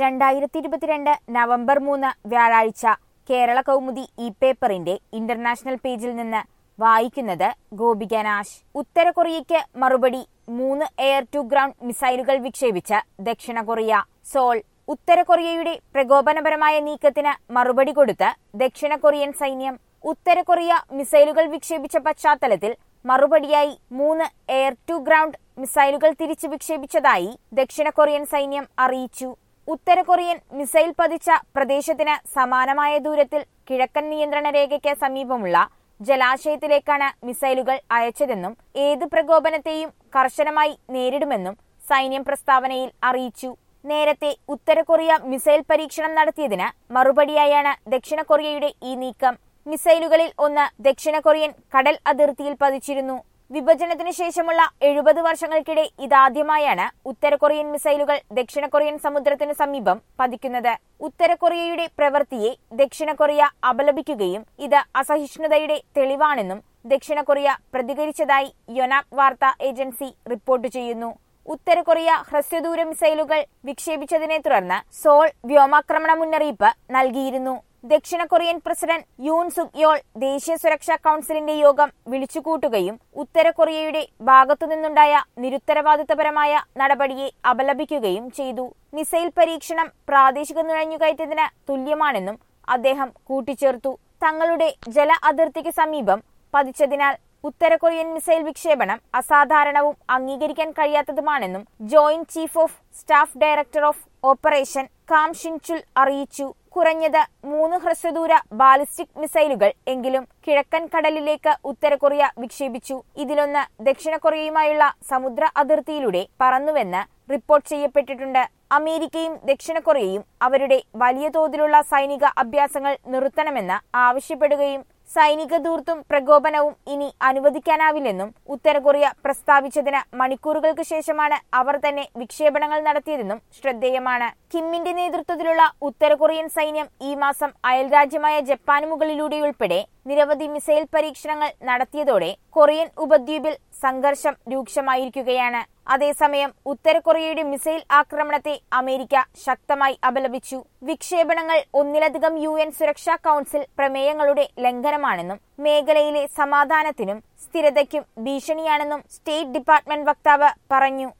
രണ്ടായിരത്തി ഇരുപത്തിരണ്ട് നവംബർ മൂന്ന് വ്യാഴാഴ്ച കേരള കൗമുദി ഇ പേപ്പറിന്റെ ഇന്റർനാഷണൽ പേജിൽ നിന്ന് വായിക്കുന്നത് ഗോപിക നാശ് ഉത്തര കൊറിയയ്ക്ക് മറുപടി മൂന്ന് എയർ ടു ഗ്രൗണ്ട് മിസൈലുകൾ വിക്ഷേപിച്ച് ദക്ഷിണ കൊറിയ സോൾ ഉത്തര കൊറിയയുടെ പ്രകോപനപരമായ നീക്കത്തിന് മറുപടി കൊടുത്ത് ദക്ഷിണ കൊറിയൻ സൈന്യം ഉത്തര കൊറിയ മിസൈലുകൾ വിക്ഷേപിച്ച പശ്ചാത്തലത്തിൽ മറുപടിയായി മൂന്ന് എയർ ടു ഗ്രൗണ്ട് മിസൈലുകൾ തിരിച്ചു വിക്ഷേപിച്ചതായി ദക്ഷിണ കൊറിയൻ സൈന്യം അറിയിച്ചു ഉത്തര കൊറിയൻ മിസൈൽ പതിച്ച പ്രദേശത്തിന് സമാനമായ ദൂരത്തിൽ കിഴക്കൻ നിയന്ത്രണ രേഖയ്ക്ക് സമീപമുള്ള ജലാശയത്തിലേക്കാണ് മിസൈലുകൾ അയച്ചതെന്നും ഏത് പ്രകോപനത്തെയും കർശനമായി നേരിടുമെന്നും സൈന്യം പ്രസ്താവനയിൽ അറിയിച്ചു നേരത്തെ ഉത്തര കൊറിയ മിസൈൽ പരീക്ഷണം നടത്തിയതിന് മറുപടിയായാണ് ദക്ഷിണ കൊറിയയുടെ ഈ നീക്കം മിസൈലുകളിൽ ഒന്ന് ദക്ഷിണ കൊറിയൻ കടൽ അതിർത്തിയിൽ പതിച്ചിരുന്നു വിഭജനത്തിനു ശേഷമുള്ള എഴുപത് വർഷങ്ങൾക്കിടെ ഇതാദ്യമായാണ് ഉത്തര കൊറിയൻ മിസൈലുകൾ ദക്ഷിണ കൊറിയൻ സമുദ്രത്തിനു സമീപം പതിക്കുന്നത് ഉത്തര കൊറിയയുടെ പ്രവൃത്തിയെ ദക്ഷിണ കൊറിയ അപലപിക്കുകയും ഇത് അസഹിഷ്ണുതയുടെ തെളിവാണെന്നും ദക്ഷിണ കൊറിയ പ്രതികരിച്ചതായി യൊനാക് വാർത്താ ഏജൻസി റിപ്പോർട്ട് ചെയ്യുന്നു ഉത്തര കൊറിയ ഹ്രസ്വദൂര മിസൈലുകൾ വിക്ഷേപിച്ചതിനെ തുടർന്ന് സോൾ വ്യോമാക്രമണ മുന്നറിയിപ്പ് നൽകിയിരുന്നു ദക്ഷിണ Korean president Yoon Suk Yeol ദേശീയ സുരക്ഷാ കൌൺസിലിന്റെ യോഗം വിളിച്ചുകൂട്ടുകയും ഉത്തര കൊറിയയുടെ ഭാഗത്തുനിന്നുണ്ടായ നിരുത്തരവാദിത്തപരമായ നടപടിയെ അപലപിക്കുകയും ചെയ്തു മിസൈൽ പരീക്ഷണം പ്രാദേശിക നുഴഞ്ഞുകയറ്റത്തിന് തുല്യമാണെന്നും അദ്ദേഹം കൂട്ടിച്ചേർത്തു തങ്ങളുടെ ജല അതിർത്തിക്ക് സമീപം പതിച്ചതിനാൽ ഉത്തര കൊറിയൻ മിസൈൽ വിക്ഷേപണം അസാധാരണവും അംഗീകരിക്കാൻ കഴിയാത്തതുമാണെന്നും joint chief of staff director of operation Kim Shinchul അറിയിച്ചു കുറഞ്ഞത് മൂന്ന് ഹ്രസ്വദൂര ബാലിസ്റ്റിക് മിസൈലുകൾ എങ്കിലും കിഴക്കൻ കടലിലേക്ക് ഉത്തര കൊറിയ വിക്ഷേപിച്ചു ഇതിലൊന്ന് ദക്ഷിണ കൊറിയയുമായുള്ള സമുദ്ര അതിർത്തിയിലൂടെ പറന്നുവെന്ന് റിപ്പോർട്ട് ചെയ്യപ്പെട്ടിട്ടുണ്ട് അമേരിക്കയും ദക്ഷിണ കൊറിയയും അവരുടെ വലിയ തോതിലുള്ള സൈനിക അഭ്യാസങ്ങൾ നിർത്തണമെന്ന് ആവശ്യപ്പെടുകയും സൈനിക ദൂർത്തും പ്രകോപനവും ഇനി അനുവദിക്കാനാവില്ലെന്നും ഉത്തര കൊറിയ പ്രസ്താവിച്ചതിന് മണിക്കൂറുകൾക്ക് ശേഷമാണ് അവർ തന്നെ വിക്ഷേപണങ്ങൾ നടത്തിയതെന്നും ശ്രദ്ധേയമാണ് കിമ്മിന്റെ നേതൃത്വത്തിലുള്ള ഉത്തര കൊറിയൻ സൈന്യം ഈ മാസം അയൽരാജ്യമായ ജപ്പാന് മുകളിലൂടെയുൾപ്പെടെ നിരവധി മിസൈൽ പരീക്ഷണങ്ങൾ നടത്തിയതോടെ കൊറിയൻ ഉപദ്വീപിൽ സംഘർഷം രൂക്ഷമായിരിക്കുകയാണ് അതേസമയം ഉത്തര കൊറിയയുടെ മിസൈൽ ആക്രമണത്തെ അമേരിക്ക ശക്തമായി അപലപിച്ചു വിക്ഷേപണങ്ങൾ ഒന്നിലധികം യു എൻ സുരക്ഷാ കൌൺസിൽ പ്രമേയങ്ങളുടെ ലംഘനമാണെന്നും മേഖലയിലെ സമാധാനത്തിനും സ്ഥിരതയ്ക്കും ഭീഷണിയാണെന്നും സ്റ്റേറ്റ് ഡിപ്പാർട്ട്മെന്റ് വക്താവ് പറഞ്ഞു